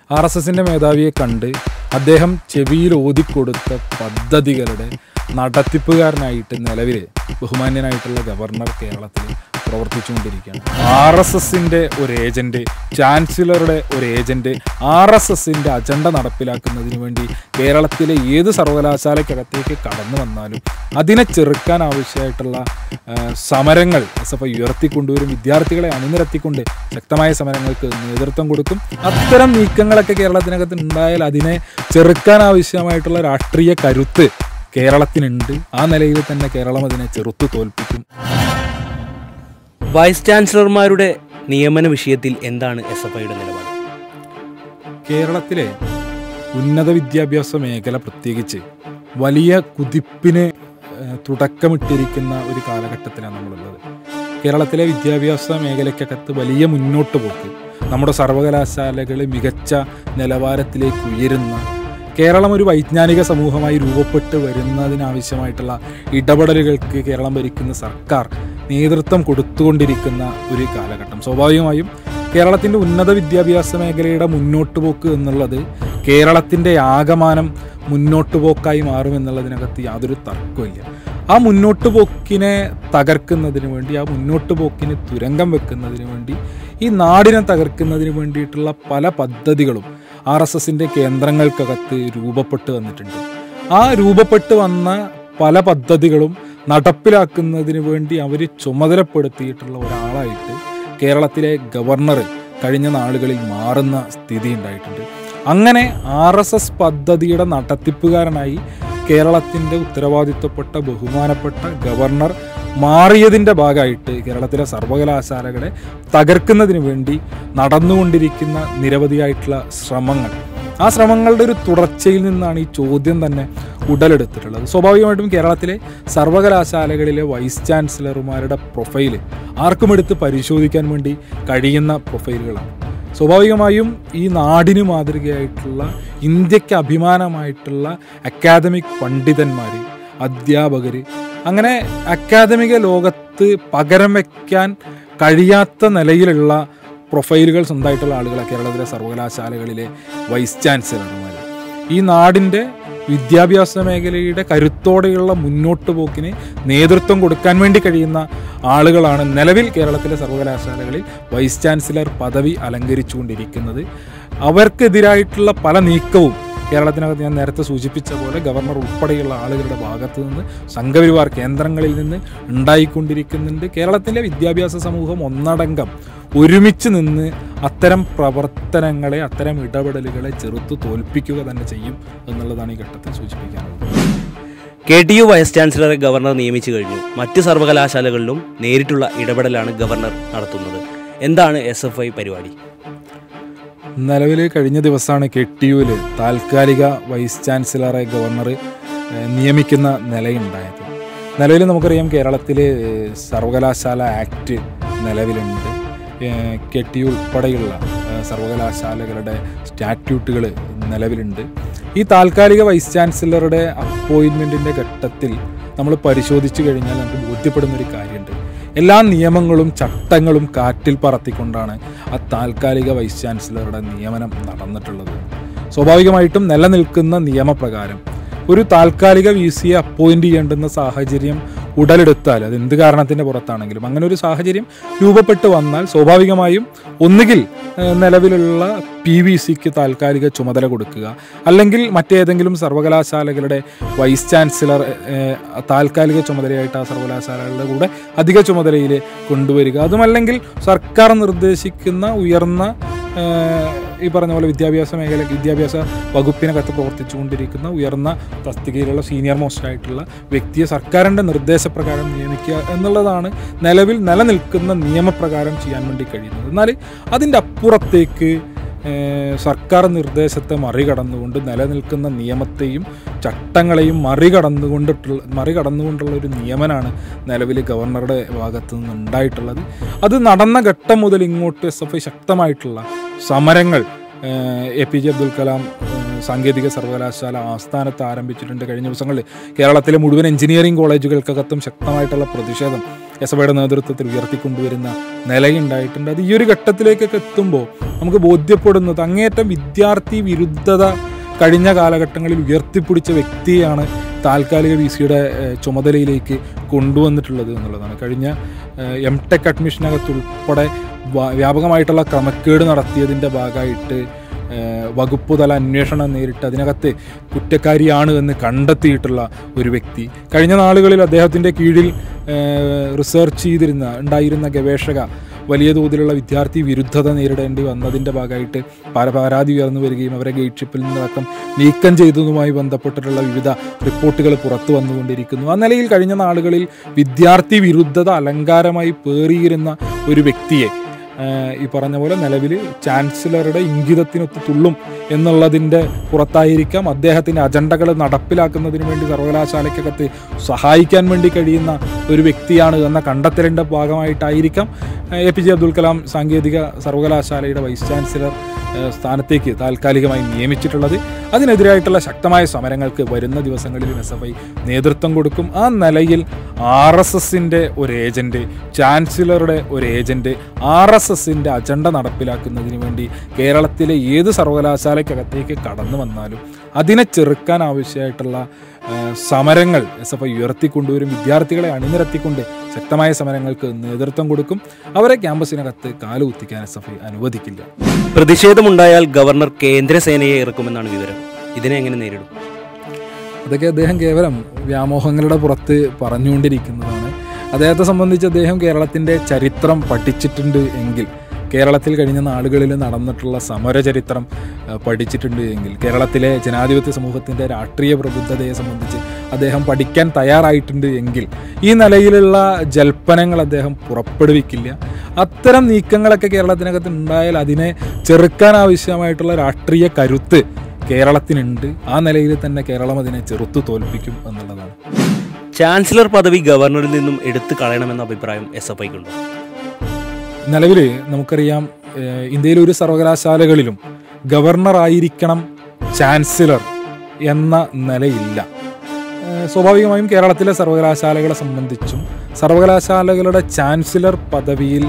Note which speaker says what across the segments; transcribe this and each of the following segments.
Speaker 1: R S എസിൻ്റെ മേധാവിയെ കണ്ട് അദ്ദേഹം ചെവിയിൽ ഓതിക്കൊടുത്ത പദ്ധതികളുടെ നടത്തിപ്പുകാരനായിട്ട് നിലവിൽ ബഹുമാന്യനായിട്ടുള്ള ഗവർണർ കേരളത്തിൽ പ്രവർത്തിച്ചുകൊണ്ടിരിക്കുകയാണ് ആർ എസ് എസിൻ്റെ ഒരു ഏജൻറ്റ് ചാൻസലറുടെ ഒരു ഏജൻറ്റ് ആർ എസ് എസിൻ്റെ അജണ്ട നടപ്പിലാക്കുന്നതിന് വേണ്ടി കേരളത്തിലെ ഏത് സർവകലാശാലയ്ക്കകത്തേക്ക് കടന്നു വന്നാലും അതിനെ ചെറുക്കാൻ ആവശ്യമായിട്ടുള്ള ആ, സമരങ്ങൾ എസ് എഫ് ഐ ഉയർത്തിക്കൊണ്ടുവരും വിദ്യാർത്ഥികളെ അണിനിരത്തിക്കൊണ്ട് ശക്തമായ സമരങ്ങൾക്ക് നേതൃത്വം കൊടുക്കും അത്തരം നീക്കങ്ങളൊക്കെ കേരളത്തിനകത്ത് ഉണ്ടായാൽ അതിനെ ചെറുക്കാൻ ആവശ്യമായിട്ടുള്ള രാഷ്ട്രീയ കരുത്ത് കേരളത്തിനുണ്ട് ആ നിലയിൽ തന്നെ കേരളം അതിനെ ചെറുത്തു തോൽപ്പിക്കും
Speaker 2: വൈസ് ചാൻസലർമാരുടെ നിയമന വിഷയത്തിൽ എന്താണ് എസ് എഫ് ഐയുടെ നിലപാട്
Speaker 1: കേരളത്തിലെ ഉന്നത വിദ്യാഭ്യാസ മേഖല പ്രത്യേകിച്ച് വലിയ കുതിപ്പിന് ഏഹ്, തുടക്കമിട്ടിരിക്കുന്ന ഒരു കാലഘട്ടത്തിലാണ് നമ്മളുള്ളത് കേരളത്തിലെ വിദ്യാഭ്യാസ മേഖലയ്ക്കകത്ത് വലിയ മുന്നോട്ട് പോക്ക് നമ്മുടെ സർവകലാശാലകൾ മികച്ച നിലവാരത്തിലേക്ക് ഉയരുന്ന കേരളം ഒരു വൈജ്ഞാനിക സമൂഹമായി രൂപപ്പെട്ട് വരുന്നതിനാവശ്യമായിട്ടുള്ള ഇടപെടലുകൾക്ക് കേരളം ഭരിക്കുന്ന സർക്കാർ നേതൃത്വം കൊടുത്തുകൊണ്ടിരിക്കുന്ന ഒരു കാലഘട്ടം സ്വാഭാവികമായും കേരളത്തിൻ്റെ ഉന്നത വിദ്യാഭ്യാസ മേഖലയുടെ മുന്നോട്ട് പോക്ക് എന്നുള്ളത് കേരളത്തിൻ്റെ ആകമാനം മുന്നോട്ട് പോക്കായി മാറുമെന്നുള്ളതിനകത്ത് യാതൊരു തർക്കമില്ല ആ മുന്നോട്ട് പോക്കിനെ തകർക്കുന്നതിന് വേണ്ടി ആ മുന്നോട്ട് പോക്കിന് തുരങ്കം വെക്കുന്നതിന് വേണ്ടി ഈ നാടിനെ തകർക്കുന്നതിന് വേണ്ടിയിട്ടുള്ള പല പദ്ധതികളും ആർ എസ് എസിൻ്റെ കേന്ദ്രങ്ങൾക്കകത്ത് രൂപപ്പെട്ട് വന്നിട്ടുണ്ട് ആ രൂപപ്പെട്ട് വന്ന പല പദ്ധതികളും നടപ്പിലാക്കുന്നതിന് വേണ്ടി അവർ ചുമതലപ്പെടുത്തിയിട്ടുള്ള ഒരാളായിട്ട് കേരളത്തിലെ ഗവർണർ കഴിഞ്ഞ നാളുകളിൽ മാറുന്ന സ്ഥിതി ഉണ്ടായിട്ടുണ്ട് അങ്ങനെ ആർ എസ് എസ് പദ്ധതിയുടെ നടത്തിപ്പുകാരനായി കേരളത്തിൻ്റെ ഉത്തരവാദിത്വപ്പെട്ട ബഹുമാനപ്പെട്ട ഗവർണർ മാറിയതിൻ്റെ ഭാഗമായിട്ട് കേരളത്തിലെ സർവകലാശാലകളെ തകർക്കുന്നതിന് വേണ്ടി നടന്നുകൊണ്ടിരിക്കുന്ന നിരവധിയായിട്ടുള്ള ശ്രമങ്ങൾ ആ ശ്രമങ്ങളുടെ ഒരു തുടർച്ചയിൽ നിന്നാണ് ഈ ചോദ്യം തന്നെ ഉടലെടുത്തിട്ടുള്ളത് സ്വാഭാവികമായിട്ടും കേരളത്തിലെ സർവകലാശാലകളിലെ വൈസ് ചാൻസലർമാരുടെ പ്രൊഫൈല് ആർക്കും എടുത്ത് പരിശോധിക്കാൻ വേണ്ടി കഴിയുന്ന പ്രൊഫൈലുകളാണ് സ്വാഭാവികമായും ഈ നാടിന് മാതൃകയായിട്ടുള്ള ഇന്ത്യക്ക് അഭിമാനമായിട്ടുള്ള അക്കാദമിക് പണ്ഡിതന്മാർ അധ്യാപകർ അങ്ങനെ അക്കാദമിക ലോകത്ത് പകരം വയ്ക്കാൻ കഴിയാത്ത നിലയിലുള്ള പ്രൊഫൈലുകൾ സ്വന്തമായിട്ടുള്ള ആളുകളാണ് കേരളത്തിലെ സർവകലാശാലകളിലെ വൈസ് ചാൻസലർമാർ ഈ നാടിൻ്റെ വിദ്യാഭ്യാസ മേഖലയുടെ കരുത്തോടെയുള്ള മുന്നോട്ട് പോക്കിന് നേതൃത്വം കൊടുക്കാൻ വേണ്ടി കഴിയുന്ന ആളുകളാണ് നിലവിൽ കേരളത്തിലെ സർവകലാശാലകളിൽ വൈസ് ചാൻസലർ പദവി അലങ്കരിച്ചുകൊണ്ടിരിക്കുന്നത് അവർക്കെതിരായിട്ടുള്ള പല നീക്കവും കേരളത്തിനകത്ത് ഞാൻ നേരത്തെ സൂചിപ്പിച്ച പോലെ ഗവർണർ ഉൾപ്പെടെയുള്ള ആളുകളുടെ ഭാഗത്തു നിന്ന് സംഘപരിവാർ കേന്ദ്രങ്ങളിൽ നിന്ന് ഉണ്ടായിക്കൊണ്ടിരിക്കുന്നുണ്ട് കേരളത്തിലെ വിദ്യാഭ്യാസ സമൂഹം ഒന്നടങ്കം ഒരുമിച്ച് നിന്ന് അത്തരം പ്രവർത്തനങ്ങളെ അത്തരം ഇടപെടലുകളെ ചെറുത്തു തോൽപ്പിക്കുക തന്നെ ചെയ്യും എന്നുള്ളതാണ് ഈ ഘട്ടത്തിൽ സൂചിപ്പിക്കാനുള്ളത്
Speaker 2: കെ ടി യു വൈസ് ചാൻസലറെ ഗവർണർ നിയമിച്ചു കഴിഞ്ഞു മറ്റ് സർവകലാശാലകളിലും നേരിട്ടുള്ള ഇടപെടലാണ് ഗവർണർ നടത്തുന്നത് എന്താണ് എസ് എഫ് ഐ പരിപാടി
Speaker 1: നിലവിൽ കഴിഞ്ഞ ദിവസമാണ് കെ ടി യുവിൽ താൽക്കാലിക വൈസ് ചാൻസലറെ ഗവർണർ ഏഹ്, നിയമിക്കുന്ന നിലയുണ്ടായത് നിലവിൽ നമുക്കറിയാം കേരളത്തിൽ ഏഹ്, സർവകലാശാല ആക്ട് നിലവിലുണ്ട് ഏഹ്, കെ ടി യു ഉൾപ്പെടെയുള്ള ഏഹ്, സർവകലാശാലകളുടെ സ്റ്റാറ്റ്യൂട്ടുകൾ നിലവിലുണ്ട് ഈ താൽക്കാലിക വൈസ് ചാൻസലറുടെ അപ്പോയിൻമെൻറ്റിൻ്റെ ഘട്ടത്തിൽ നമ്മൾ പരിശോധിച്ചു കഴിഞ്ഞാൽ നമുക്ക് ബോധ്യപ്പെടുന്ന ഒരു കാര്യമുണ്ട് എല്ലാ നിയമങ്ങളും ചട്ടങ്ങളും കാറ്റിൽ പറത്തിക്കൊണ്ടാണ് ആ താൽക്കാലിക വൈസ് ചാൻസലറുടെ നിയമനം നടന്നിട്ടുള്ളത് സ്വാഭാവികമായിട്ടും നിലനിൽക്കുന്ന നിയമപ്രകാരം ഒരു താൽക്കാലിക വി സിയെ അപ്പോയിന്റ് ചെയ്യേണ്ടുന്ന സാഹചര്യം ഉടലെടുത്താൽ അത് എന്ത് കാരണത്തിൻ്റെ പുറത്താണെങ്കിലും അങ്ങനെ ഒരു സാഹചര്യം രൂപപ്പെട്ട് വന്നാൽ സ്വാഭാവികമായും ഒന്നുകിൽ ഏഹ്, നിലവിലുള്ള പി വി സിക്ക് താൽക്കാലിക ചുമതല കൊടുക്കുക അല്ലെങ്കിൽ മറ്റേതെങ്കിലും സർവകലാശാലകളുടെ വൈസ് ചാൻസലർ ഏഹ്, താൽക്കാലിക ചുമതലയായിട്ട് ആ സർവകലാശാലകളുടെ കൂടെ അധിക ചുമതലയിൽ കൊണ്ടുവരിക അതുമല്ലെങ്കിൽ സർക്കാർ നിർദ്ദേശിക്കുന്ന ഉയർന്ന ഏഹ്, ഈ പറഞ്ഞ പോലെ വിദ്യാഭ്യാസ മേഖല വിദ്യാഭ്യാസ വകുപ്പിനകത്ത് പ്രവർത്തിച്ചുകൊണ്ടിരിക്കുന്ന ഉയർന്ന തസ്തികയിലുള്ള സീനിയർ മോസ്റ്റ് ആയിട്ടുള്ള വ്യക്തിയെ സർക്കാരിൻ്റെ നിർദ്ദേശപ്രകാരം നിയമിക്കുക എന്നുള്ളതാണ് നിലവിൽ നിലനിൽക്കുന്ന നിയമപ്രകാരം ചെയ്യാൻ വേണ്ടി കഴിയുന്നത് എന്നാൽ അതിൻ്റെ അപ്പുറത്തേക്ക് ഏഹ്, സർക്കാർ നിർദ്ദേശത്തെ മറികടന്നുകൊണ്ട് നിലനിൽക്കുന്ന നിയമത്തെയും ചട്ടങ്ങളെയും മറികടന്നുകൊണ്ടിട്ടുള്ള മറികടന്നുകൊണ്ടുള്ള ഒരു നിയമനാണ് നിലവിൽ ഗവർണറുടെ ഭാഗത്ത് നിന്ന് ഉണ്ടായിട്ടുള്ളത് അത് നടന്ന ഘട്ടം മുതൽ ഇങ്ങോട്ട് എസ് എഫ് ഐ ശക്തമായിട്ടുള്ള സമരങ്ങൾ ഏഹ്, A P J Abdul Kalam ഏഹ്, സാങ്കേതിക സർവകലാശാല ആസ്ഥാനത്ത് ആരംഭിച്ചിട്ടുണ്ട് കഴിഞ്ഞ ദിവസങ്ങളിൽ കേരളത്തിലെ മുഴുവൻ എഞ്ചിനീയറിംഗ് കോളേജുകൾക്കകത്തും ശക്തമായിട്ടുള്ള പ്രതിഷേധം എസ് എഫയുടെ നേതൃത്വത്തിൽ ഉയർത്തിക്കൊണ്ടുവരുന്ന നിലയുണ്ടായിട്ടുണ്ട് അത് ഈ ഒരു ഘട്ടത്തിലേക്കൊക്കെ എത്തുമ്പോൾ നമുക്ക് ബോധ്യപ്പെടുന്നത് അങ്ങേയറ്റം വിദ്യാർത്ഥി വിരുദ്ധത കഴിഞ്ഞ കാലഘട്ടങ്ങളിൽ ഉയർത്തിപ്പിടിച്ച വ്യക്തിയാണ് താൽക്കാലിക വി സിയുടെ ചുമതലയിലേക്ക് കൊണ്ടുവന്നിട്ടുള്ളത് എന്നുള്ളതാണ് കഴിഞ്ഞ എം ടെക് അഡ്മിഷനകത്തുൾപ്പെടെ വ- വ്യാപകമായിട്ടുള്ള ക്രമക്കേട് നടത്തിയതിൻ്റെ ഭാഗമായിട്ട് ഏഹ്, വകുപ്പ് തല അന്വേഷണം നേരിട്ട് അതിനകത്ത് കുറ്റക്കാരിയാണ് എന്ന് കണ്ടെത്തിയിട്ടുള്ള ഒരു വ്യക്തി കഴിഞ്ഞ നാളുകളിൽ അദ്ദേഹത്തിൻ്റെ കീഴിൽ ഏഹ്, റിസർച്ച് ചെയ്തിരുന്ന ഉണ്ടായിരുന്ന ഗവേഷക വലിയ തോതിലുള്ള വിദ്യാർത്ഥി വിരുദ്ധത നേരിടേണ്ടി വന്നതിൻ്റെ ഭാഗമായിട്ട് പല പരാതി ഉയർന്നു വരികയും അവരെ ഗേറ്റ്ഷിപ്പിൽ നിന്നടക്കം നീക്കം ചെയ്തതുമായി ബന്ധപ്പെട്ടിട്ടുള്ള വിവിധ റിപ്പോർട്ടുകൾ പുറത്തു വന്നുകൊണ്ടിരിക്കുന്നു ആ നിലയിൽ കഴിഞ്ഞ നാളുകളിൽ വിദ്യാർത്ഥി വിരുദ്ധത അലങ്കാരമായി പേറിയിരുന്ന ഒരു വ്യക്തിയെ ഏഹ്, ഈ പറഞ്ഞ പോലെ നിലവിൽ ചാൻസലറുടെ ഇംഗിതത്തിനൊത്ത് തുള്ളും എന്നുള്ളതിൻ്റെ പുറത്തായിരിക്കാം അദ്ദേഹത്തിൻ്റെ അജണ്ടകൾ നടപ്പിലാക്കുന്നതിന് വേണ്ടി സർവകലാശാലയ്ക്കകത്ത് സഹായിക്കാൻ വേണ്ടി കഴിയുന്ന ഒരു വ്യക്തിയാണ് എന്ന കണ്ടെത്തലിൻ്റെ ഭാഗമായിട്ടായിരിക്കാം A P J Abdul Kalam സാങ്കേതിക സർവകലാശാലയുടെ വൈസ് ചാൻസലർ ഏഹ്, സ്ഥാനത്തേക്ക് താൽക്കാലികമായി നിയമിച്ചിട്ടുള്ളത് അതിനെതിരായിട്ടുള്ള ശക്തമായ സമരങ്ങൾക്ക് വരുന്ന ദിവസങ്ങളിൽ എസ് എഫ് ഐ നേതൃത്വം കൊടുക്കും ആ നിലയിൽ ആർ എസ് എസിൻ്റെ ഒരു ഏജൻറ്റ് ചാൻസലറുടെ ഒരു ഏജൻറ്റ് ആർ എസ് എസിൻ്റെ അജണ്ട നടപ്പിലാക്കുന്നതിന് വേണ്ടി കേരളത്തിലെ ഏത് സർവകലാശാലയ്ക്കകത്തേക്ക് കടന്നു വന്നാലും അതിനെ ചെറുക്കാൻ ആവശ്യമായിട്ടുള്ള ആ, സമരങ്ങൾ എസ് എഫ് ഐ ഉയർത്തിക്കൊണ്ടുവരും വിദ്യാർത്ഥികളെ അണിനിരത്തിക്കൊണ്ട് ശക്തമായ സമരങ്ങൾക്ക് നേതൃത്വം കൊടുക്കും അവരെ ക്യാമ്പസിനകത്ത് കാലുകുത്തിക്കാൻ എസ് എഫ് ഐ അനുവദിക്കില്ല
Speaker 2: പ്രതിഷേധമുണ്ടായാൽ ഗവർണർ കേന്ദ്രസേനയെ ഇറക്കുമെന്നാണ് വിവരം ഇതിനെ എങ്ങനെ നേരിടും
Speaker 1: അതൊക്കെ അദ്ദേഹം കേവലം വ്യാമോഹങ്ങളുടെ പുറത്ത് പറഞ്ഞുകൊണ്ടിരിക്കുന്നതാണ് അദ്ദേഹത്തെ സംബന്ധിച്ച് അദ്ദേഹം കേരളത്തിൻ്റെ ചരിത്രം പഠിച്ചിട്ടുണ്ട് എങ്കിൽ കേരളത്തിൽ കഴിഞ്ഞ നാളുകളിൽ നടന്നിട്ടുള്ള സമരചരിത്രം ആ, പഠിച്ചിട്ടുണ്ട് എങ്കിൽ കേരളത്തിലെ ജനാധിപത്യ സമൂഹത്തിൻ്റെ രാഷ്ട്രീയ പ്രബുദ്ധതയെ സംബന്ധിച്ച് അദ്ദേഹം പഠിക്കാൻ തയ്യാറായിട്ടുണ്ട് എങ്കിൽ ഈ നിലയിലുള്ള ജൽപ്പനങ്ങൾ അദ്ദേഹം പുറപ്പെടുവിക്കില്ല അത്തരം നീക്കങ്ങളൊക്കെ കേരളത്തിനകത്ത് ഉണ്ടായാൽ അതിനെ ചെറുക്കാൻ ആവശ്യമായിട്ടുള്ള രാഷ്ട്രീയ കരുത്ത് കേരളത്തിനുണ്ട് ആ നിലയിൽ തന്നെ കേരളം അതിനെ ചെറുത്തു തോൽപ്പിക്കും എന്നുള്ളതാണ്
Speaker 2: ചാൻസലർ പദവി ഗവർണറിൽ നിന്നും എടുത്തു കളയണമെന്ന അഭിപ്രായം എസ് എഫ് ഐക്കുണ്ടോ
Speaker 1: നിലവിൽ നമുക്കറിയാം ഏഹ്, ഇന്ത്യയിലെ ഒരു സർവകലാശാലകളിലും ഗവർണർ ആയിരിക്കണം ചാൻസലർ എന്ന നിലയില്ല ഏഹ്, സ്വാഭാവികമായും കേരളത്തിലെ സർവകലാശാലകളെ സംബന്ധിച്ചും സർവകലാശാലകളുടെ ചാൻസലർ പദവിയിൽ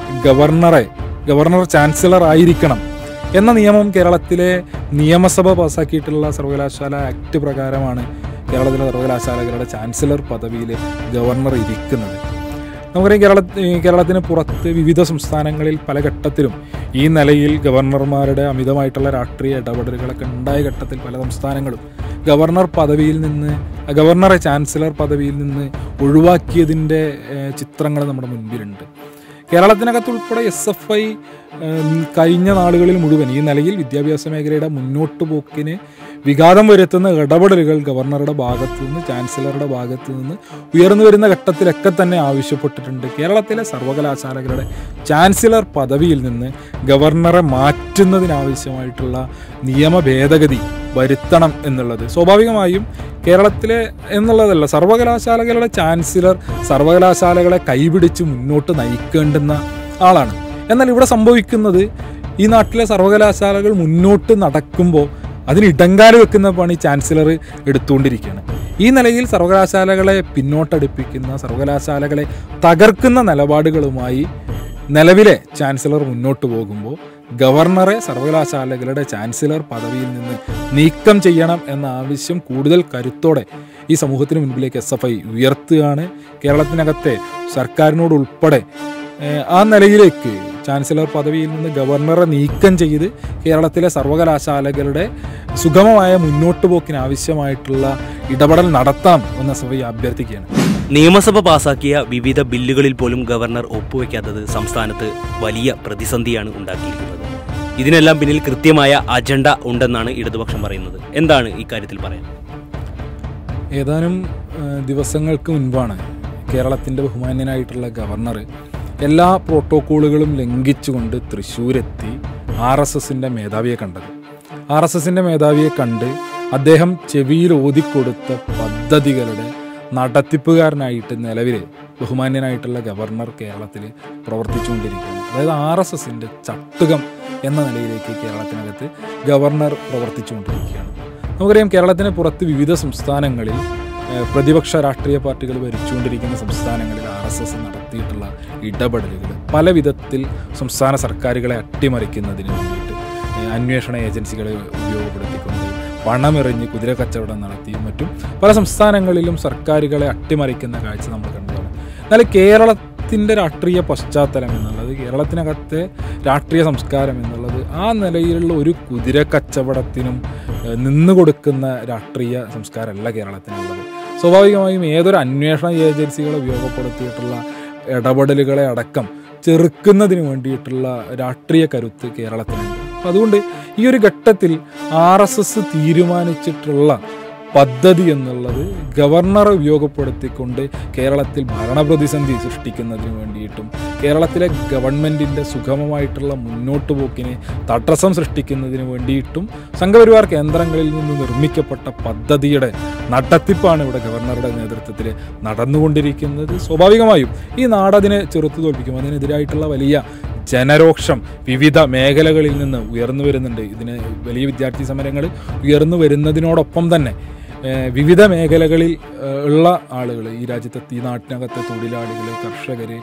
Speaker 1: ഗവർണറെ ഗവർണർ ചാൻസലർ ആയിരിക്കണം എന്ന നിയമം കേരളത്തിലെ നിയമസഭ പാസാക്കിയിട്ടുള്ള സർവകലാശാല ആക്ട് പ്രകാരമാണ് കേരളത്തിലെ സർവകലാശാലകളുടെ ചാൻസലർ പദവിയിൽ ഗവർണർ ഇരിക്കുന്നത് നമുക്കറിയാം കേരള കേരളത്തിന് പുറത്ത് വിവിധ സംസ്ഥാനങ്ങളിൽ പല ഘട്ടത്തിലും ഈ നിലയിൽ ഗവർണർമാരുടെ അമിതമായിട്ടുള്ള രാഷ്ട്രീയ ഇടപെടലുകളൊക്കെ ഉണ്ടായ ഘട്ടത്തിൽ പല സംസ്ഥാനങ്ങളും ഗവർണർ പദവിയിൽ നിന്ന് ഗവർണറെ ചാൻസലർ പദവിയിൽ നിന്ന് ഒഴിവാക്കിയതിൻ്റെ ഏഹ്, ചിത്രങ്ങൾ നമ്മുടെ മുൻപിലുണ്ട് കേരളത്തിനകത്ത് ഉൾപ്പെടെ എസ് എഫ് ഐ കഴിഞ്ഞ നാളുകളിൽ മുഴുവൻ ഈ നിലയിൽ വിദ്യാഭ്യാസ മേഖലയുടെ മുന്നോട്ട് പോക്കിന് വിഘാതം വരുത്തുന്ന ഇടപെടലുകൾ ഗവർണറുടെ ഭാഗത്തു നിന്ന് ചാൻസലറുടെ ഭാഗത്തു നിന്ന് ഉയർന്നു വരുന്ന ഘട്ടത്തിലൊക്കെ തന്നെ ആവശ്യപ്പെട്ടിട്ടുണ്ട് കേരളത്തിലെ സർവകലാശാലകളുടെ ചാൻസലർ പദവിയിൽ നിന്ന് ഗവർണറെ മാറ്റുന്നതിനാവശ്യമായിട്ടുള്ള നിയമ ഭേദഗതി വരുത്തണം എന്നുള്ളത് സ്വാഭാവികമായും കേരളത്തിലെ എന്നുള്ളതല്ല സർവകലാശാലകളുടെ ചാൻസലർ സർവകലാശാലകളെ കൈപിടിച്ച് മുന്നോട്ട് നയിക്കേണ്ടുന്ന ആളാണ് എന്നാൽ ഇവിടെ സംഭവിക്കുന്നത് ഈ നാട്ടിലെ സർവകലാശാലകൾ മുന്നോട്ട് നടക്കുമ്പോൾ അതിന് ഇടങ്കാല് വെക്കുന്ന പണി ചാൻസലർ എടുത്തുകൊണ്ടിരിക്കുകയാണ് ഈ നിലയിൽ സർവകലാശാലകളെ പിന്നോട്ടടിപ്പിക്കുന്ന സർവകലാശാലകളെ തകർക്കുന്ന നിലപാടുകളുമായി നിലവിലെ ചാൻസലർ മുന്നോട്ട് പോകുമ്പോൾ ഗവർണറെ സർവകലാശാലകളുടെ ചാൻസലർ പദവിയിൽ നിന്ന് നീക്കം ചെയ്യണം എന്ന ആവശ്യം കൂടുതൽ കരുത്തോടെ ഈ സമൂഹത്തിന് മുൻപിലേക്ക് എസ് എഫ് ഐ ഉയർത്തുകയാണ് കേരളത്തിനകത്തെ സർക്കാരിനോട് ഉൾപ്പെടെ ഏഹ്, ആ നിലയിലേക്ക് ചാൻസലർ പദവിയിൽ നിന്ന് ഗവർണറെ നീക്കം ചെയ്ത് കേരളത്തിലെ സർവകലാശാലകളുടെ സുഗമമായ മുന്നോട്ട് പോക്കിന് ആവശ്യമായിട്ടുള്ള ഇടപെടൽ നടത്താം എന്ന് എസ് എഫ് ഐ അഭ്യർത്ഥിക്കുകയാണ്
Speaker 2: നിയമസഭ പാസാക്കിയ വിവിധ ബില്ലുകളിൽ പോലും ഗവർണർ ഒപ്പുവെക്കാത്തത് സംസ്ഥാനത്ത് വലിയ പ്രതിസന്ധിയാണ് ഉണ്ടാക്കിയിരിക്കുന്നത് ഇതിനെല്ലാം പിന്നിൽ കൃത്യമായ അജണ്ട ഉണ്ടെന്നാണ് ഇടതുപക്ഷം പറയുന്നത് എന്താണ് ഇക്കാര്യത്തിൽ പറയാൻ
Speaker 1: ഏതാനും ഏഹ്, ദിവസങ്ങൾക്ക് മുൻപാണ് കേരളത്തിൻ്റെ ബഹുമാന്യനായിട്ടുള്ള ഗവർണർ എല്ലാ പ്രോട്ടോക്കോളുകളും ലംഘിച്ചുകൊണ്ട് തൃശ്ശൂരെത്തി ആർ എസ് എസിൻ്റെ മേധാവിയെ കണ്ടത് ആർ എസ് എസിൻ്റെ മേധാവിയെ കണ്ട് അദ്ദേഹം ചെവിയിൽ ഓതിക്കൊടുത്ത പദ്ധതികളുടെ നടത്തിപ്പുകാരനായിട്ട് നിലവിൽ ബഹുമാന്യനായിട്ടുള്ള ഗവർണർ കേരളത്തിൽ പ്രവർത്തിച്ചുകൊണ്ടിരിക്കുകയാണ് അതായത് ആർ എസ് എസിൻ്റെ ചട്ടുകം എന്ന നിലയിലേക്ക് കേരളത്തിനകത്ത് ഗവർണർ പ്രവർത്തിച്ചുകൊണ്ടിരിക്കുകയാണ് നമുക്കറിയാം കേരളത്തിന് പുറത്ത് വിവിധ സംസ്ഥാനങ്ങളിൽ ഏഹ്, പ്രതിപക്ഷ രാഷ്ട്രീയ പാർട്ടികൾ ഭരിച്ചുകൊണ്ടിരിക്കുന്ന സംസ്ഥാനങ്ങളിൽ ആർ എസ് എസ് നടത്തിയിട്ടുള്ള ഇടപെടലുകൾ പല വിധത്തിൽ സംസ്ഥാന സർക്കാരുകളെ അട്ടിമറിക്കുന്നതിന് വേണ്ടിയിട്ട് ഏഹ്, അന്വേഷണ ഏജൻസികളെ ഉപയോഗപ്പെടുത്തിക്കൊണ്ട് പണമെറിഞ്ഞ് കുതിര കച്ചവടം നടത്തിയും മറ്റും പല സംസ്ഥാനങ്ങളിലും സർക്കാരുകളെ അട്ടിമറിക്കുന്ന കാഴ്ച നമ്മൾ കണ്ടതാണ് എന്നാൽ കേരളത്തിൻ്റെ രാഷ്ട്രീയ പശ്ചാത്തലം എന്നുള്ളത് കേരളത്തിനകത്തെ രാഷ്ട്രീയ സംസ്കാരം എന്നുള്ളത് ആ നിലയിലുള്ള ഒരു കുതിര കച്ചവടത്തിനും ഏഹ്, നിന്നു കൊടുക്കുന്ന രാഷ്ട്രീയ സംസ്കാരമല്ല കേരളത്തിനുള്ളത് സ്വാഭാവികമായും ഏതൊരു അന്വേഷണ ഏജൻസികളെ ഉപയോഗപ്പെടുത്തിയിട്ടുള്ള ഇടപെടലുകളെ അടക്കം ചെറുക്കുന്നതിന് വേണ്ടിയിട്ടുള്ള രാഷ്ട്രീയ കരുത്ത് കേരളത്തിനുണ്ട് അപ്പം അതുകൊണ്ട് ഈ ഒരു ഘട്ടത്തിൽ ആർ എസ് എസ് തീരുമാനിച്ചിട്ടുള്ള പദ്ധതി എന്നുള്ളത് ഗവർണറെ ഉപയോഗപ്പെടുത്തിക്കൊണ്ട് കേരളത്തിൽ ഭരണപ്രതിസന്ധി സൃഷ്ടിക്കുന്നതിന് വേണ്ടിയിട്ടും കേരളത്തിലെ ഗവൺമെൻറ്റിൻ്റെ സുഗമമായിട്ടുള്ള മുന്നോട്ട് പോക്കിന് തടസ്സം സൃഷ്ടിക്കുന്നതിന് വേണ്ടിയിട്ടും സംഘപരിവാർ കേന്ദ്രങ്ങളിൽ നിന്ന് നിർമ്മിക്കപ്പെട്ട പദ്ധതിയുടെ നടത്തിപ്പാണ് ഇവിടെ ഗവർണറുടെ നേതൃത്വത്തിൽ നടന്നുകൊണ്ടിരിക്കുന്നത് സ്വാഭാവികമായും ഈ നാടതിനെ ചെറുത്തു തോൽപ്പിക്കും അതിനെതിരായിട്ടുള്ള വലിയ ജനരോക്ഷം വിവിധ മേഖലകളിൽ നിന്ന് ഉയർന്നു വരുന്നുണ്ട് ഇതിന് വലിയ വിദ്യാർത്ഥി സമരങ്ങൾ ഉയർന്നു വരുന്നതിനോടൊപ്പം തന്നെ ഏഹ്, വിവിധ മേഖലകളിൽ ഏഹ്, ഉള്ള ആളുകൾ ഈ രാജ്യത്തെ ഈ നാട്ടിനകത്തെ തൊഴിലാളികൾ കർഷകർ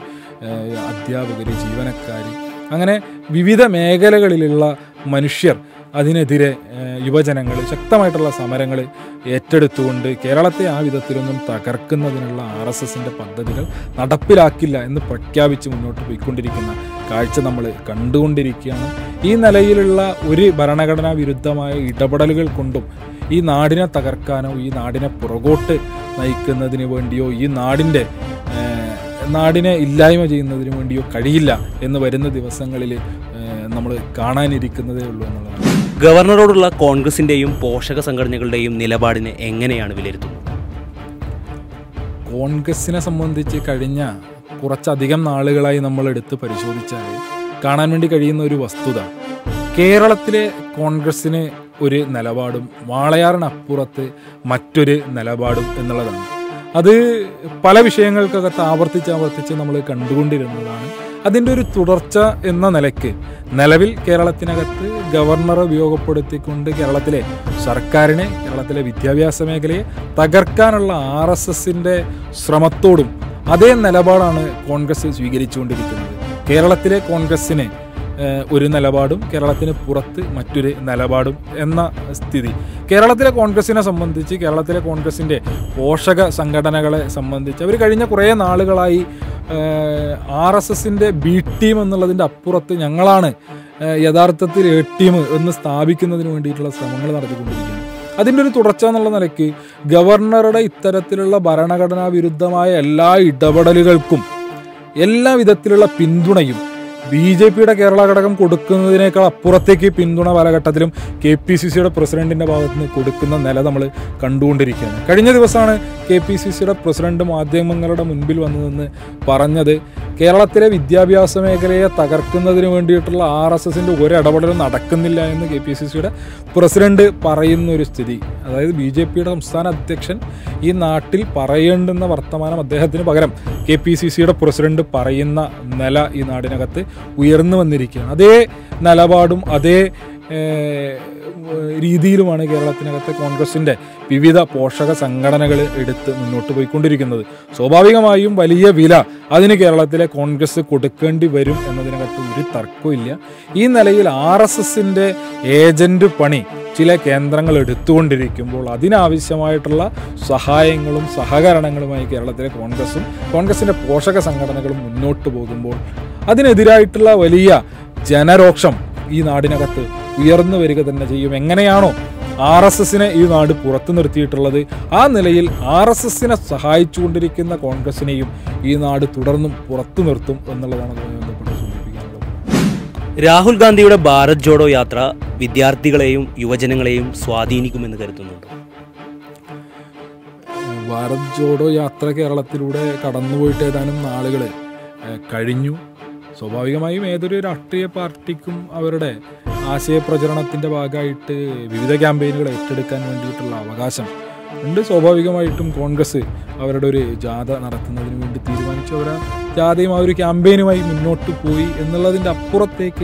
Speaker 1: അധ്യാപകർ ജീവനക്കാർ അങ്ങനെ വിവിധ മേഖലകളിലുള്ള മനുഷ്യർ അതിനെതിരെ ഏഹ്, യുവജനങ്ങൾ ശക്തമായിട്ടുള്ള സമരങ്ങൾ ഏറ്റെടുത്തുകൊണ്ട് കേരളത്തെ ആ വിധത്തിലൊന്നും തകർക്കുന്നതിനുള്ള ആർ എസ് എസിൻ്റെ പദ്ധതികൾ നടപ്പിലാക്കില്ല എന്ന് പ്രഖ്യാപിച്ച് മുന്നോട്ട് പോയിക്കൊണ്ടിരിക്കുന്ന കാഴ്ച നമ്മൾ കണ്ടുകൊണ്ടിരിക്കുകയാണ് ഈ നിലയിലുള്ള ഒരു ഭരണഘടനാ വിരുദ്ധമായ ഇടപെടലുകൾ കൊണ്ടും ഈ നാടിനെ തകർക്കാനോ ഈ നാടിനെ പുറകോട്ട് നയിക്കുന്നതിന് വേണ്ടിയോ ഈ നാടിൻ്റെ ഏഹ്, നാടിനെ ഇല്ലായ്മ ചെയ്യുന്നതിന് വേണ്ടിയോ കഴിയില്ല എന്ന് വരുന്ന ദിവസങ്ങളിൽ നമ്മൾ കാണാനിരിക്കുന്നതേ ഉള്ളൂ എന്നുള്ളതാണ്
Speaker 2: ഗവർണറോടുള്ള കോൺഗ്രസിന്റെയും പോഷക സംഘടനകളുടെയും നിലപാടിനെ എങ്ങനെയാണ് വിലയിരുത്തുന്നത്
Speaker 1: കോൺഗ്രസിനെ സംബന്ധിച്ച് കഴിഞ്ഞ കുറച്ചധികം നാളുകളായി നമ്മൾ എടുത്ത് പരിശോധിച്ചാൽ കാണാൻ വേണ്ടി കഴിയുന്ന ഒരു വസ്തുത കേരളത്തിലെ കോൺഗ്രസ്സിന് ഒരു നിലപാടും വാളയാറിനപ്പുറത്ത് മറ്റൊരു നിലപാടും എന്നുള്ളതാണ് അത് പല വിഷയങ്ങൾക്കകത്ത് ആവർത്തിച്ച് ആവർത്തിച്ച് നമ്മൾ കണ്ടുകൊണ്ടിരുന്നതാണ് അതിൻ്റെ ഒരു തുടർച്ച എന്ന നിലയ്ക്ക് നിലവിൽ കേരളത്തിനകത്ത് ഗവർണറെ ഉപയോഗപ്പെടുത്തിക്കൊണ്ട് കേരളത്തിലെ സർക്കാരിനെ കേരളത്തിലെ വിദ്യാഭ്യാസ മേഖലയെ തകർക്കാനുള്ള ആർ എസ് എസിൻ്റെ ശ്രമത്തോടും അതേ നിലപാടാണ് കോൺഗ്രസ് സ്വീകരിച്ചുകൊണ്ടിരിക്കുന്നത് കേരളത്തിലെ കോൺഗ്രസ്സിന് ഏഹ്, ഒരു നിലപാടും കേരളത്തിന് പുറത്ത് മറ്റൊരു നിലപാടും എന്ന സ്ഥിതി കേരളത്തിലെ കോൺഗ്രസിനെ സംബന്ധിച്ച് കേരളത്തിലെ കോൺഗ്രസിൻ്റെ പോഷക സംഘടനകളെ സംബന്ധിച്ച് അവർ കഴിഞ്ഞ കുറേ നാളുകളായി ആർ എസ് എസിൻ്റെ ബി ടീം എന്നുള്ളതിൻ്റെ അപ്പുറത്ത് ഞങ്ങളാണ് ഏഹ്, യഥാർത്ഥത്തിൽ എ ടീം എന്ന് സ്ഥാപിക്കുന്നതിന് വേണ്ടിയിട്ടുള്ള ശ്രമങ്ങൾ നടത്തിക്കൊണ്ടിരിക്കുന്നത് അതിൻ്റെ ഒരു തുടർച്ച എന്നുള്ള നിലയ്ക്ക് ഗവർണറുടെ ഇത്തരത്തിലുള്ള ഭരണഘടനാ വിരുദ്ധമായ എല്ലാ ഇടപെടലുകൾക്കും എല്ലാ വിധത്തിലുള്ള പിന്തുണയും ബി ജെ പിയുടെ കേരള ഘടകം കൊടുക്കുന്നതിനേക്കാൾ അപ്പുറത്തേക്ക് പിന്തുണ പലഘട്ടത്തിലും കെ പി സി സിയുടെ പ്രസിഡന്റിന്റെ ഭാഗത്ത് നിന്ന് കൊടുക്കുന്ന നില നമ്മൾ കണ്ടുകൊണ്ടിരിക്കുകയാണ് കഴിഞ്ഞ ദിവസമാണ് കെ പി സി സിയുടെ പ്രസിഡന്റ് മാധ്യമങ്ങളുടെ മുൻപിൽ വന്നു നിന്ന് പറഞ്ഞത് കേരളത്തിലെ വിദ്യാഭ്യാസ മേഖലയെ തകർക്കുന്നതിന് വേണ്ടിയിട്ടുള്ള ആർ എസ് എസിന്റെ ഒരു ഇടപെടലും നടക്കുന്നില്ല എന്ന് കെ പി സി സിയുടെ പ്രസിഡന്റ് പറയുന്ന ഒരു സ്ഥിതി അതായത് ബി ജെ പിയുടെ സംസ്ഥാന അധ്യക്ഷൻ ഈ നാട്ടിൽ പറയേണ്ടുന്ന വർത്തമാനം അദ്ദേഹത്തിന് പകരം കെ പി സി സിയുടെ പ്രസിഡന്റ് പറയുന്ന നില ഈ നാടിനകത്ത് ഉയർന്നു വന്നിരിക്കുകയാണ് അതേ നിലപാടും അതേ ഏഹ്, രീതിയിലുമാണ് കേരളത്തിനകത്തെ കോൺഗ്രസിൻ്റെ വിവിധ പോഷക സംഘടനകൾ എടുത്ത് മുന്നോട്ട് പോയിക്കൊണ്ടിരിക്കുന്നത് സ്വാഭാവികമായും വലിയ വില അതിന് കേരളത്തിലെ കോൺഗ്രസ് കൊടുക്കേണ്ടി വരും എന്നതിനകത്ത് ഒരു തർക്കമില്ല ഈ നിലയിൽ ആർ എസ് എസിൻ്റെ ഏജന്റ് പണി ചില കേന്ദ്രങ്ങൾ എടുത്തുകൊണ്ടിരിക്കുമ്പോൾ അതിനാവശ്യമായിട്ടുള്ള സഹായങ്ങളും സഹകരണങ്ങളുമായി കേരളത്തിലെ കോൺഗ്രസും കോൺഗ്രസിൻ്റെ പോഷക സംഘടനകളും മുന്നോട്ട് പോകുമ്പോൾ അതിനെതിരായിട്ടുള്ള വലിയ ജനരോക്ഷം ഈ നാടിനകത്ത് ഉയർന്നു വരിക തന്നെ ചെയ്യും എങ്ങനെയാണോ ആർ എസ് എസിനെ ഈ നാട് പുറത്തു നിർത്തിയിട്ടുള്ളത് ആ നിലയിൽ ആർ എസ് എസിനെ സഹായിച്ചുകൊണ്ടിരിക്കുന്ന കോൺഗ്രസിനെയും ഈ നാട് തുടർന്നും പുറത്തു നിർത്തും എന്നുള്ളതാണ് അതുമായി ബന്ധപ്പെട്ട് സൂചിപ്പിക്കാനുള്ളത്
Speaker 2: രാഹുൽ ഗാന്ധിയുടെ ഭാരത് ജോഡോ യാത്ര വിദ്യാർത്ഥികളെയും യുവജനങ്ങളെയും സ്വാധീനിക്കുമെന്ന് കരുതുന്നുണ്ട്
Speaker 1: ഭാരത് ജോഡോ യാത്ര കേരളത്തിലൂടെ കടന്നുപോയിട്ട് ഏതാനും നാളുകൾ കഴിഞ്ഞു സ്വാഭാവികമായും ഏതൊരു രാഷ്ട്രീയ പാർട്ടിക്കും അവരുടെ ആശയപ്രചരണത്തിൻ്റെ ഭാഗമായിട്ട് വിവിധ ക്യാമ്പയിനുകൾ ഏറ്റെടുക്കാൻ വേണ്ടിയിട്ടുള്ള അവകാശം ഉണ്ട് സ്വാഭാവികമായിട്ടും കോൺഗ്രസ് അവരുടെ ഒരു ജാഥ നടത്തുന്നതിന് വേണ്ടി തീരുമാനിച്ചു അവർ ആ ജാഥയും ആ ഒരു ക്യാമ്പയിനുമായി മുന്നോട്ട് പോയി എന്നുള്ളതിൻ്റെ അപ്പുറത്തേക്ക്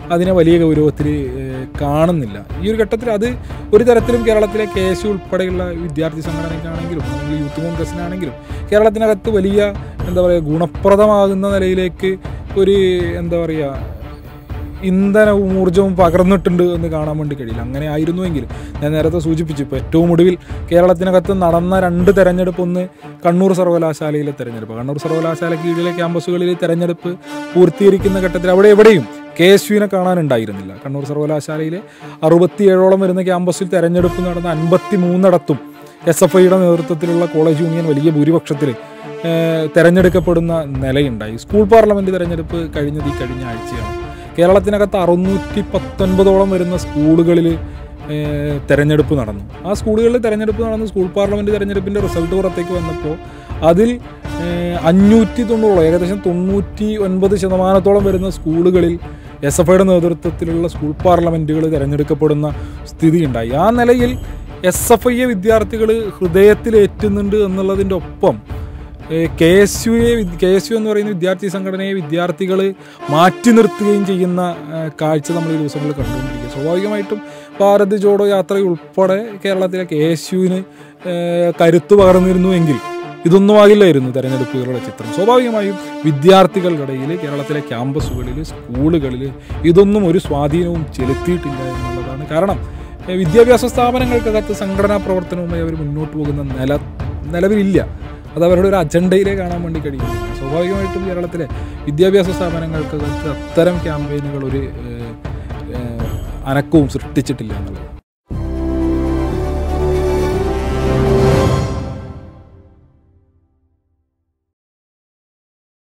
Speaker 1: അതിനെ വലിയ ഗൗരവത്തിൽ കാണുന്നില്ല ഈ ഒരു ഘട്ടത്തിൽ അത് ഒരു തരത്തിലും കേരളത്തിലെ കെ എസ് യു ഉൾപ്പെടെയുള്ള വിദ്യാർത്ഥി സംഘടനയ്ക്കാണെങ്കിലും അല്ലെങ്കിൽ യൂത്ത് കോൺഗ്രസിനാണെങ്കിലും കേരളത്തിനകത്ത് വലിയ എന്താ പറയുക ഗുണപ്രദമാകുന്ന നിലയിലേക്ക് ഒരു എന്താ പറയുക ഇന്ധനവും ഊർജ്ജവും പകർന്നിട്ടുണ്ട് എന്ന് കാണാൻ വേണ്ടി കഴിയില്ല അങ്ങനെ ആയിരുന്നുവെങ്കിൽ ഞാൻ നേരത്തെ സൂചിപ്പിച്ചു ഇപ്പോൾ ഏറ്റവും ഒടുവിൽ കേരളത്തിനകത്ത് നടന്ന രണ്ട് തെരഞ്ഞെടുപ്പ് ഒന്ന് കണ്ണൂർ സർവകലാശാലയിലെ തെരഞ്ഞെടുപ്പ് കണ്ണൂർ സർവകലാശാല കീഴിലെ ക്യാമ്പസുകളിൽ തെരഞ്ഞെടുപ്പ് പൂർത്തീകരിക്കുന്ന ഘട്ടത്തിൽ അവിടെ എവിടെയും കെ എസ് യുവിനെ കാണാനുണ്ടായിരുന്നില്ല കണ്ണൂർ സർവകലാശാലയിലെ അറുപത്തിയേഴോളം വരുന്ന ക്യാമ്പസിൽ തെരഞ്ഞെടുപ്പ് നടന്ന അൻപത്തി മൂന്നിടത്തും എസ് എഫ് ഐയുടെ നേതൃത്വത്തിലുള്ള കോളേജ് യൂണിയൻ വലിയ ഭൂരിപക്ഷത്തിൽ ഏഹ്, തെരഞ്ഞെടുക്കപ്പെടുന്ന നിലയുണ്ടായി സ്കൂൾ പാർലമെന്റ് തെരഞ്ഞെടുപ്പ് കഴിഞ്ഞത് ഈ കഴിഞ്ഞ ആഴ്ചയാണ് കേരളത്തിനകത്ത് അറുന്നൂറ്റി പത്തൊൻപതോളം വരുന്ന സ്കൂളുകളിൽ ഏഹ്, തെരഞ്ഞെടുപ്പ് നടന്നു ആ സ്കൂളുകളിൽ തെരഞ്ഞെടുപ്പ് നടന്നു സ്കൂൾ പാർലമെന്റ് തെരഞ്ഞെടുപ്പിന്റെ റിസൾട്ട് പുറത്തേക്ക് വന്നപ്പോൾ അതിൽ ഏഹ്, അഞ്ഞൂറ്റി തൊണ്ണൂറോളം ഏകദേശം തൊണ്ണൂറ്റി ഒൻപത് ശതമാനത്തോളം വരുന്ന സ്കൂളുകളിൽ എസ് എഫ് ഐയുടെ നേതൃത്വത്തിലുള്ള സ്കൂൾ പാർലമെന്റുകൾ തിരഞ്ഞെടുക്കപ്പെടുന്ന സ്ഥിതി ഉണ്ടായി ആ നിലയിൽ എസ് എഫ് ഐയെ വിദ്യാർത്ഥികൾ ഹൃദയത്തിലേറ്റുന്നുണ്ട് എന്നുള്ളതിൻ്റെ ഒപ്പം കെ എസ് യുയെ കെ എസ് യു എന്ന് പറയുന്ന വിദ്യാർത്ഥി സംഘടനയെ വിദ്യാർത്ഥികൾ മാറ്റി നിർത്തുകയും ചെയ്യുന്ന ആ, കാഴ്ച നമ്മൾ ഈ ദിവസങ്ങളിൽ കണ്ടുകൊണ്ടിരിക്കുക സ്വാഭാവികമായിട്ടും ഭാരത് ജോഡോ യാത്ര ഉൾപ്പെടെ കേരളത്തിലെ കെ എസ് യുവിന് കരുത്ത് പകർന്നിരുന്നുവെങ്കിൽ ഇതൊന്നും ആകില്ലായിരുന്നു തെരഞ്ഞെടുപ്പുകളുടെ ചിത്രം സ്വാഭാവികമായും വിദ്യാർത്ഥികളുടെ ഇടയിൽ കേരളത്തിലെ ക്യാമ്പസുകളിൽ സ്കൂളുകളിൽ ഇതൊന്നും ഒരു സ്വാധീനവും ചെലുത്തിയിട്ടില്ല എന്നുള്ളതാണ് കാരണം ഏഹ് വിദ്യാഭ്യാസ സ്ഥാപനങ്ങൾക്കകത്ത് സംഘടനാ പ്രവർത്തനവുമായി അവർ മുന്നോട്ട് പോകുന്ന നില നിലവിലില്ല അത് അവരുടെ ഒരു അജണ്ടയിലേ കാണാൻ വേണ്ടി കഴിയുന്നു സ്വാഭാവികമായിട്ടും കേരളത്തിലെ വിദ്യാഭ്യാസ സ്ഥാപനങ്ങൾക്കകത്ത് അത്തരം ക്യാമ്പയിനുകൾ ഒരു ഏഹ്, ഏഹ്, അനക്കവും സൃഷ്ടിച്ചിട്ടില്ല എന്നുള്ളത്